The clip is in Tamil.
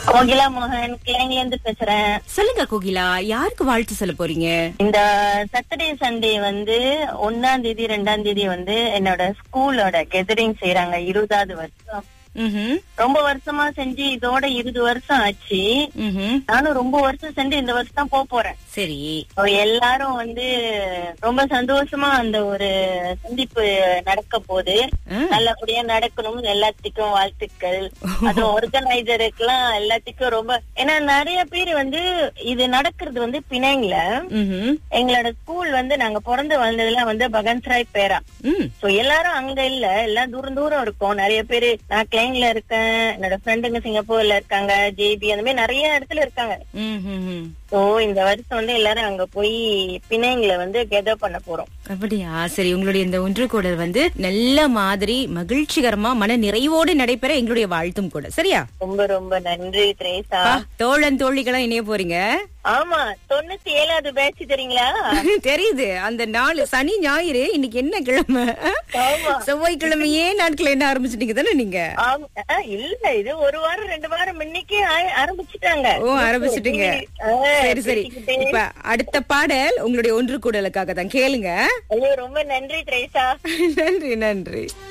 கோகிலா மோகன் கிளைங்ல இருந்து பேசுறேன் சொல்லுங்க கோகிலா யாருக்கு வாழ்த்து சொல்ல போறீங்க இந்த சாட்டர்டே சண்டே வந்து ஒன்னாம் தேதி ரெண்டாம் தேதி வந்து என்னோட ஸ்கூலோட கெதரிங் செய்யறாங்க இருபதாவது வருஷம் ம்ஹும். ரொம்ப வருஷமா செஞ்சு இதோட இருபது வருஷம் ஆச்சு ம்ஹும். நானும் ரொம்ப வருஷம் செஞ்சு இந்த வருஷம் தான் போக போறேன் சரி So, எல்லாரும் வந்து ரொம்ப சந்தோஷமா அந்த ஒரு சந்திப்பு நடக்க போகுது ஆ. நல்லபடியா நடக்கணும் எல்லாத்துக்கும் வாழ்த்துக்கள் அது ஆர்கனைசருக்குலாம் எல்லாத்துக்கும் ரொம்ப ஏன்னா நிறைய பேர் வந்து இது நடக்கிறது வந்து பிணைங்கல ம்ஹும். எங்களோட ஸ்கூல் வந்து நாங்க பிறந்து வளர்ந்ததுல வந்து பகன்ஸ்ராய் பேரா ம். சோ எல்லாரும் அங்க இல்ல எல்லாம் தூரம் தூரம் இருக்கோம் நிறைய பேரு நான் கிளைங்ல இருக்கேன் என்னோட ஃப்ரெண்டுங்க சிங்கப்பூர்ல இருக்காங்க ஜேபி அந்த மாதிரி நிறைய இடத்துல இருக்காங்க ம்ஹும்ஹும். சோ இந்த வருஷம் வந்து எல்லாரும் அங்க போய் பிணைங்களை வந்து கெதர் பண்ண போறோம் அப்படியா சரி உங்களுடைய இந்த ஒன்று கூடல் வந்து நல்ல மாதிரி மகிழ்ச்சிகரமா மன நிறைவோடு நடைபெற எங்களுடைய வாழ்த்தும் கூட சரியா ரொம்ப ரொம்ப நன்றி திரேசா பா, தோழன் தோழிகளா இணைய போறீங்க ஆமா தொண்ணூத்தி ஏழாவது பேட்ச் தெரியுங்களா தெரியுது அந்த நாள் சனி ஞாயிறு இன்னைக்கு என்ன கிழமை ஆமா செவ்வாய்க்கிழமையே நாட்கள் என்ன ஆரம்பிச்சிட்டீங்க தானே நீங்க ஆமா ஆ, இல்ல இது ஒரு வாரம் ரெண்டு வாரம் முன்னைக்கே ஆ- ஆரம்பிச்சுட்டாங்க ஓ ஆரம்பிச்சிட்டீங்க ஆ, சரி சரி பேசிக்கிட்டே. இப்ப அடுத்த பாடல் உங்களுடைய ஒன்று கூடலுக்காக தான் கேளுங்க ஐயோ ரொம்ப நன்றி திரேசா நன்றி நன்றி